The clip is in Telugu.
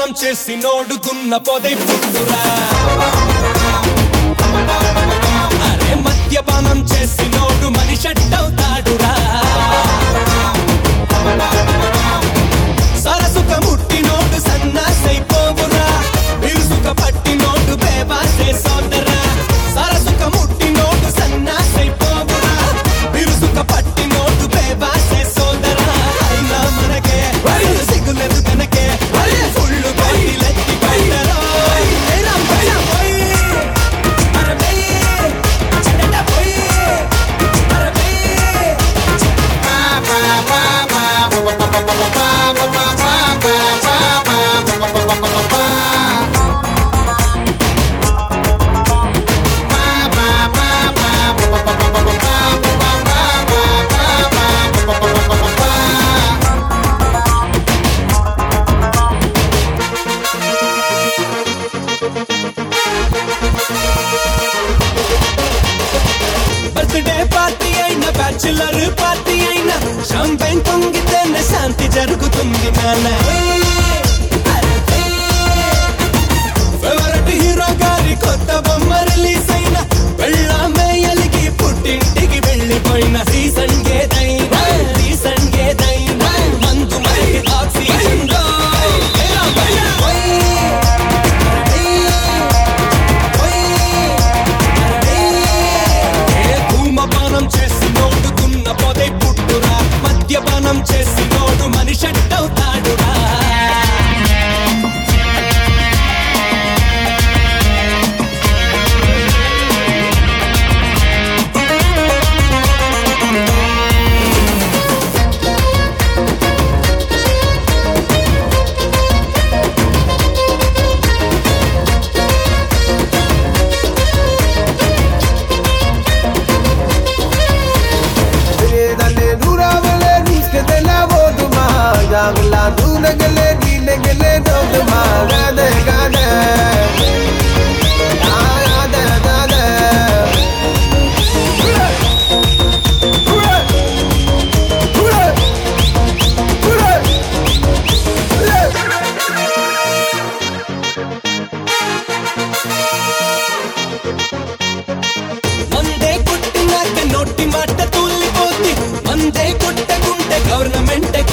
మద్యపానం చేసి నోడుతున్న పొదై పుట్టురా అరే మద్యపానం చేసి నోడు మనిషట్టవుతాడురా సరసుక ముట్టి నోడు సన్నాసైపోవురా బిరుసుక పట్టి నోడు బేవాసే సోదరా సరసుక ముట్టి నోడు సన్నాసైపోవురా బిరుసుక పట్టి నోడు బేవాసే సోదరా అయినా మనకే సిగ్గులేదు కనకే ఫుల్లు బయలెత్తి బయటరా బర్త్డే పార్టీ అయిన బ్యాచులర్ పార్టీ అయిన షాంపెన్ పొంగితేనే శాంతి జరుగుతుంది నాన్న ఫేవరెట్ హీరో గారి కొత్త బొమ్మ రిలీజ్ అయిన వెళ్ళామే ఎలిగి పుట్టింటికి వెళ్ళిపోయిన సీజన్ ఏదైనా సీజన్ ఏదైనా మందు మరి ఆక్సిజన్ ధూమపానం చేసి నోడుతున్న పొదై పుట్టురా మద్యపానం చేసి నోడు మనిషట్టవుతాడురా dalle nuravale nuske de la voduma jangla dunagale dinagale doduma gade gade gade gade మందే కొట్టినాక నోటి మాట తూలిపోద్ది మందే కొట్టకుంటే గవర్నమెంట్